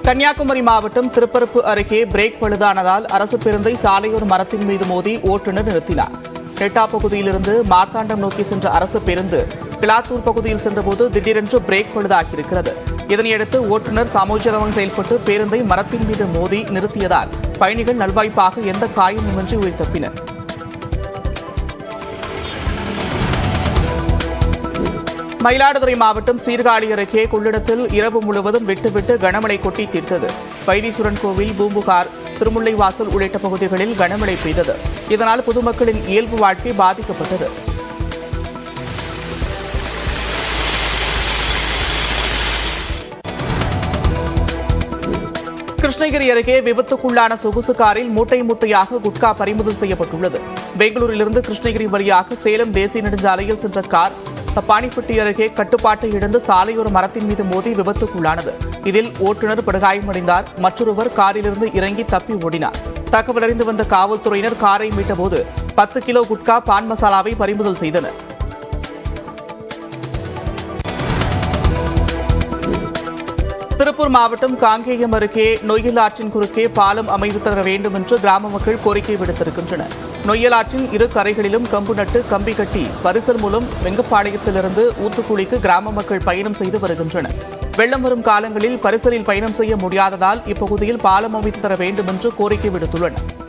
கன்னியாகுமரி மாவட்டம் திருப்பரப்பு அருகே பிரேக் பழுதானதால் அரசு பேருந்தை சாலையோர மரத்தின் மீது மோதி ஓட்டுநர் நிறுத்தினார் நெட்டா பகுதியிலிருந்து மார்த்தாண்டம் நோக்கி சென்ற அரசு பேருந்து கிளாத்தூர் பகுதியில் சென்றபோது திடீரென்று பிரேக் பழுதாகியிருக்கிறது இதனையடுத்து ஓட்டுநர் சமோஜிதமாக செயல்பட்டு பேருந்தை மரத்தின் மீது மோதி நிறுத்தியதால் பயணிகள் நல்வாய்ப்பாக எந்த காயமுமின்றி உயிர் தப்பினர் மயிலாடுதுறை மாவட்டம் சீர்காழி அருகே கொள்ளிடத்தில் இரவு முழுவதும் விட்டுவிட்டு கனமழை கொட்டி தீர்த்தது வைத்தீஸ்வரன் கோவில் பூம்புகார் திருமுல்லைவாசல் உள்ளிட்ட பகுதிகளில் கனமழை பெய்தது இதனால் பொதுமக்களின் இயல்பு வாழ்க்கை பாதிக்கப்பட்டது கிருஷ்ணகிரி அருகே விபத்துக்குள்ளான சொகுசு காரில் மூட்டை மூட்டையாக குட்கா பறிமுதல் செய்யப்பட்டுள்ளது பெங்களூரிலிருந்து கிருஷ்ணகிரி வழியாக சேலம் தேசிய நெடுஞ்சாலையில் சென்ற கார் பாணிப்பட்டி அருகே கட்டுப்பாட்டை இழந்து சாலையோர மரத்தின் மீது மோதி விபத்துக்குள்ளானது இதில் ஓட்டுநர் படுகாயமடைந்தார் மற்றொருவர் காரிலிருந்து இறங்கி தப்பி ஓடினார் தகவல் அறிந்து வந்த காவல்துறையினர் காரை மீட்டபோது பத்து கிலோ குட்கா பான் மசாலாவை பறிமுதல் செய்தனர் திருப்பூர் மாவட்டம் காங்கேயம் அருகே நொய்யல் ஆற்றின் குறுக்கே பாலம் அமைத்து தர வேண்டும் என்று கிராம மக்கள் கோரிக்கை விடுத்திருக்கின்றனர் நொய்யல் ஆற்றின் இரு கரைகளிலும் கம்பு நட்டு கம்பி கட்டி பரிசல் மூலம் வெங்கப்பாளையத்திலிருந்து ஊத்துக்குழிக்கு கிராம மக்கள் பயணம் செய்து வருகின்றனர் வெள்ளம் வரும் காலங்களில் பரிசலில் பயணம் செய்ய முடியாததால் இப்பகுதியில் பாலம் அமைத்து தர வேண்டும் என்று கோரிக்கை விடுத்துள்ளனர்